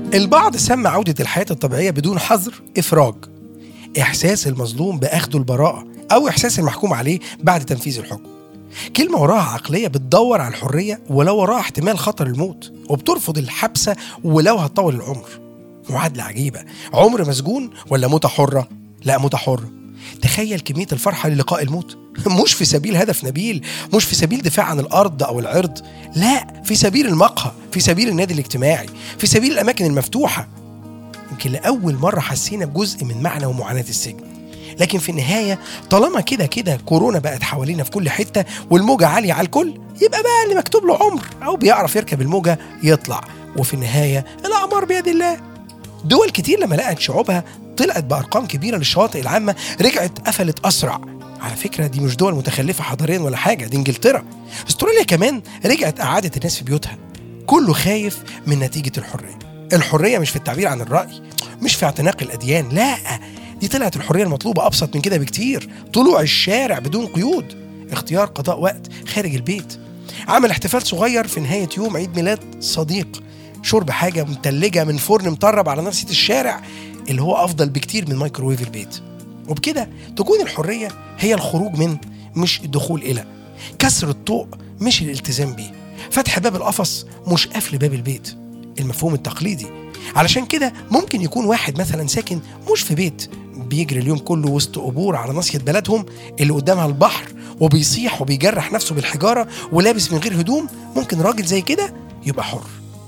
البعض سمى عودة الحياة الطبيعية بدون حظر إفراج إحساس المظلوم بأخذ البراءة أو إحساس المحكوم عليه بعد تنفيذ الحكم كلمة وراها عقلية بتدور على الحرية ولو وراها احتمال خطر الموت وبترفض الحبسة ولو هتطول العمر معادلة عجيبة عمر مسجون ولا موتة حرة؟ لا موتة حرة تخيل كمية الفرحة للقاء الموت مش في سبيل هدف نبيل مش في سبيل دفاع عن الأرض أو العرض لا في سبيل المقهى في سبيل النادي الاجتماعي في سبيل الأماكن المفتوحة يمكن لأول مرة حسينا بجزء من معنى ومعاناة السجن لكن في النهاية طالما كده كده كورونا بقت حوالينا في كل حتة والموجة عالية على الكل يبقى بقى اللي مكتوب له عمر أو بيعرف يركب الموجة يطلع وفي النهاية الأعمار بيد الله دول كتير لما لقت شعوبها طلعت بأرقام كبيرة للشواطئ العامة رجعت قفلت أسرع على فكرة دي مش دول متخلفة حضاريا ولا حاجة دي انجلترا استراليا كمان رجعت قعدت الناس في بيوتها كله خايف من نتيجة الحرية الحرية مش في التعبير عن الرأي مش في اعتناق الأديان لا دي طلعت الحرية المطلوبة أبسط من كده بكتير طلوع الشارع بدون قيود اختيار قضاء وقت خارج البيت عمل احتفال صغير في نهاية يوم عيد ميلاد صديق شرب حاجة متلجة من فرن مطرب على نفسة الشارع اللي هو أفضل بكتير من مايكروويف البيت وبكده تكون الحرية هي الخروج من مش الدخول إلى كسر الطوق مش الالتزام بيه فتح باب القفص مش قفل باب البيت المفهوم التقليدي علشان كده ممكن يكون واحد مثلا ساكن مش في بيت بيجري اليوم كله وسط قبور على ناصية بلدهم اللي قدامها البحر وبيصيح وبيجرح نفسه بالحجارة ولابس من غير هدوم ممكن راجل زي كده يبقى حر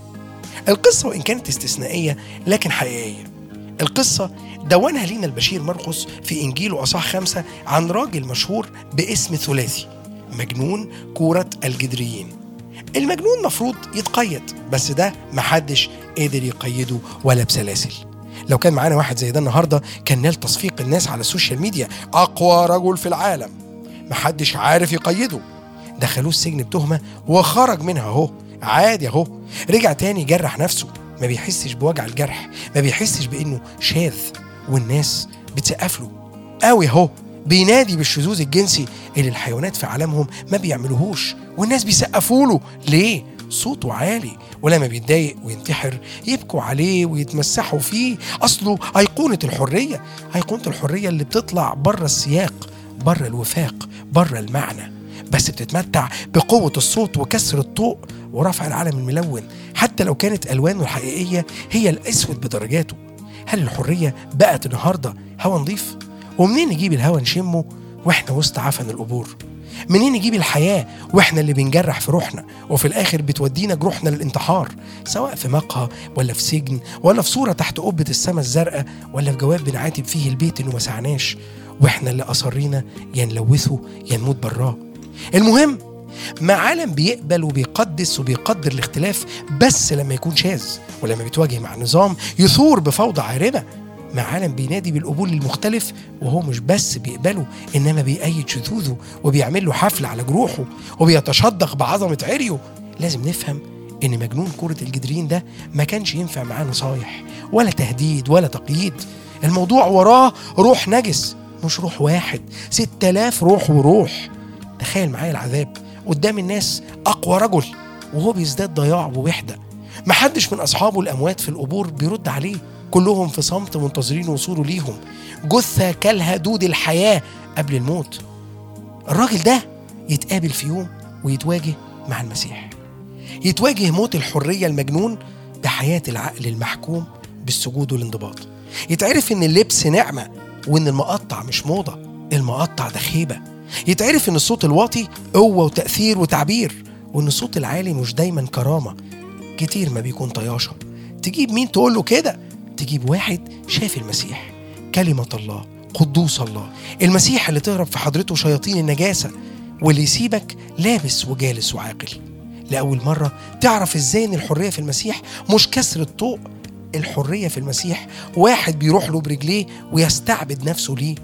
القصة وإن كانت استثنائية لكن حقيقية القصة دونها لينا البشير مرقس في إنجيله أصح خمسة عن راجل مشهور باسم ثلاثي مجنون كورة الجدريين المجنون مفروض يتقيد بس ده محدش قدر يقيده ولا بسلاسل لو كان معانا واحد زي ده النهارده كان نال تصفيق الناس على السوشيال ميديا اقوى رجل في العالم محدش عارف يقيده دخلوه السجن بتهمه وخرج منها اهو عادي اهو رجع تاني يجرح نفسه ما بيحسش بوجع الجرح ما بيحسش بانه شاذ والناس بتسقف له قوي اهو بينادي بالشذوذ الجنسي اللي الحيوانات في عالمهم ما بيعملوهوش والناس بيسقفوا له ليه صوته عالي ولما بيتضايق وينتحر يبكوا عليه ويتمسحوا فيه اصله ايقونه الحريه ايقونه الحريه اللي بتطلع بره السياق بره الوفاق بره المعنى بس بتتمتع بقوة الصوت وكسر الطوق ورفع العلم الملون حتى لو كانت ألوانه الحقيقية هي الأسود بدرجاته هل الحرية بقت النهاردة هوا نظيف؟ ومنين نجيب الهوا نشمه واحنا وسط عفن القبور؟ منين نجيب الحياة واحنا اللي بنجرح في روحنا وفي الآخر بتودينا جروحنا للانتحار سواء في مقهى ولا في سجن ولا في صورة تحت قبة السما الزرقاء ولا في جواب بنعاتب فيه البيت إنه ما سعناش واحنا اللي أصرينا يا نلوثه يا نموت براه المهم ما عالم بيقبل وبيقدس وبيقدر الاختلاف بس لما يكون شاذ ولما بيتواجه مع نظام يثور بفوضى عارمة مع عالم بينادي بالقبول المختلف وهو مش بس بيقبله انما بيأيد شذوذه وبيعمل له حفل على جروحه وبيتشدق بعظمة عريه لازم نفهم ان مجنون كرة الجدرين ده ما كانش ينفع معاه نصايح ولا تهديد ولا تقييد الموضوع وراه روح نجس مش روح واحد ستة آلاف روح وروح تخيل معايا العذاب قدام الناس أقوى رجل وهو بيزداد ضياع ووحدة محدش من أصحابه الأموات في القبور بيرد عليه كلهم في صمت منتظرين وصوله ليهم جثة كلها دود الحياة قبل الموت الراجل ده يتقابل في يوم ويتواجه مع المسيح يتواجه موت الحرية المجنون بحياة العقل المحكوم بالسجود والانضباط يتعرف ان اللبس نعمة وان المقطع مش موضة المقطع ده خيبة يتعرف ان الصوت الواطي قوة وتأثير وتعبير وان الصوت العالي مش دايما كرامة كتير ما بيكون طياشة تجيب مين تقول له كده تجيب واحد شاف المسيح كلمة الله قدوس الله المسيح اللي تهرب في حضرته شياطين النجاسة واللي يسيبك لابس وجالس وعاقل لأول مرة تعرف ازاي ان الحرية في المسيح مش كسر الطوق الحرية في المسيح واحد بيروح له برجليه ويستعبد نفسه ليه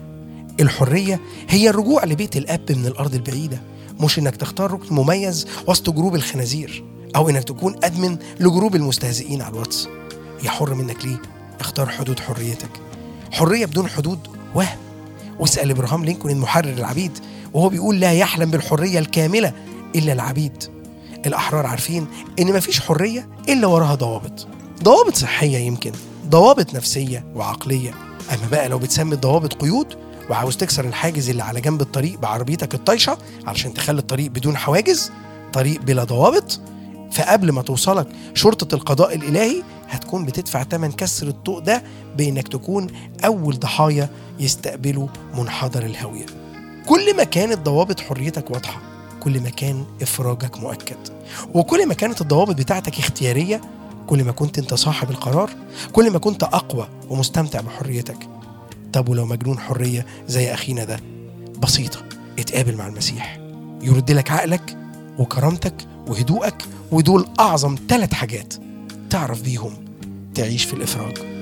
الحرية هي الرجوع لبيت الأب من الأرض البعيدة مش إنك تختار ركن مميز وسط جروب الخنازير أو إنك تكون أدمن لجروب المستهزئين على الواتس يا حر منك ليه اختار حدود حريتك حرية بدون حدود وهم واسأل إبراهام لينكولن المحرر العبيد وهو بيقول لا يحلم بالحرية الكاملة إلا العبيد الأحرار عارفين إن مفيش حرية إلا وراها ضوابط ضوابط صحية يمكن ضوابط نفسية وعقلية أما بقى لو بتسمي الضوابط قيود وعاوز تكسر الحاجز اللي على جنب الطريق بعربيتك الطايشة علشان تخلي الطريق بدون حواجز طريق بلا ضوابط فقبل ما توصلك شرطة القضاء الإلهي هتكون بتدفع تمن كسر الطوق ده بإنك تكون أول ضحايا يستقبلوا منحدر الهوية كل ما كانت ضوابط حريتك واضحة كل ما كان إفراجك مؤكد وكل ما كانت الضوابط بتاعتك اختيارية كل ما كنت انت صاحب القرار كل ما كنت أقوى ومستمتع بحريتك طب ولو مجنون حرية زي أخينا ده بسيطة اتقابل مع المسيح يرد لك عقلك وكرامتك وهدوءك ودول أعظم ثلاث حاجات تعرف بيهم تعيش في الإفراج